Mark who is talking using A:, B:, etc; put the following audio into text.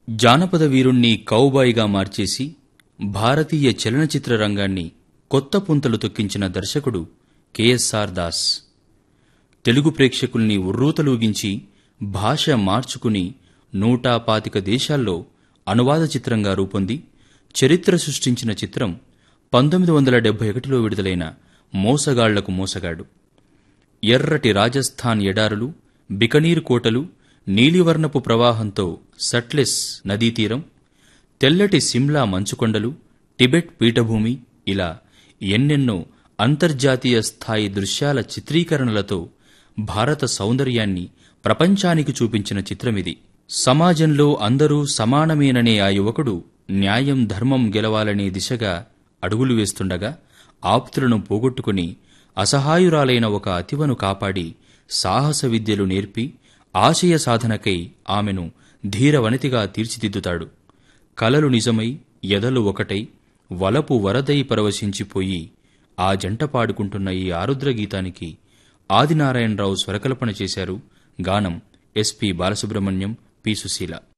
A: జానపద వీరుణ్ణి కౌబాయిగా మార్చేసి భారతీయ చలనచిత్ర రంగాన్ని కొత్త పుంతలు తొక్కించిన దర్శకుడు కెఎస్ఆర్ దాస్ తెలుగు ప్రేక్షకుల్ని ఉర్రూతలూగించి భాష మార్చుకుని నూట పాతిక దేశాల్లో అనువాద చిత్రంగా రూపొంది చరిత్ర సృష్టించిన చిత్రం పంతొమ్మిది వందల డెబ్బై ఒకటిలో విడుదలైన మోసగాళ్లకు మోసగాడు ఎర్రటి రాజస్థాన్ ఎడారులు బికనీర్ కోటలు నీలివర్ణపు ప్రవాహంతో సట్లెస్ నదీతీరం తెల్లటి సిమ్లా మంచుకొండలు టిబెట్ పీఠభూమి ఇలా ఎన్నెన్నో అంతర్జాతీయ స్థాయి దృశ్యాల చిత్రీకరణలతో భారత సౌందర్యాన్ని ప్రపంచానికి చూపించిన చిత్రమిది సమాజంలో అందరూ సమానమేననే ఆ యువకుడు న్యాయం ధర్మం గెలవాలనే దిశగా అడుగులు వేస్తుండగా ఆప్తులను పోగొట్టుకుని అసహాయురాలైన ఒక అతివను కాపాడి సాహస విద్యలు నేర్పి ఆశయ సాధనకై ఆమెను ధీరవనితిగా తీర్చిదిద్దుతాడు కలలు నిజమై ఎదలు ఒకటై వలపు వరదై పరవశించిపోయి ఆ జంట పాడుకుంటున్న ఈ ఆరుద్ర గీతానికి ఆదినారాయణరావు స్వరకల్పన చేశారు గానం ఎస్పి బాలసుబ్రహ్మణ్యం పి సుశీల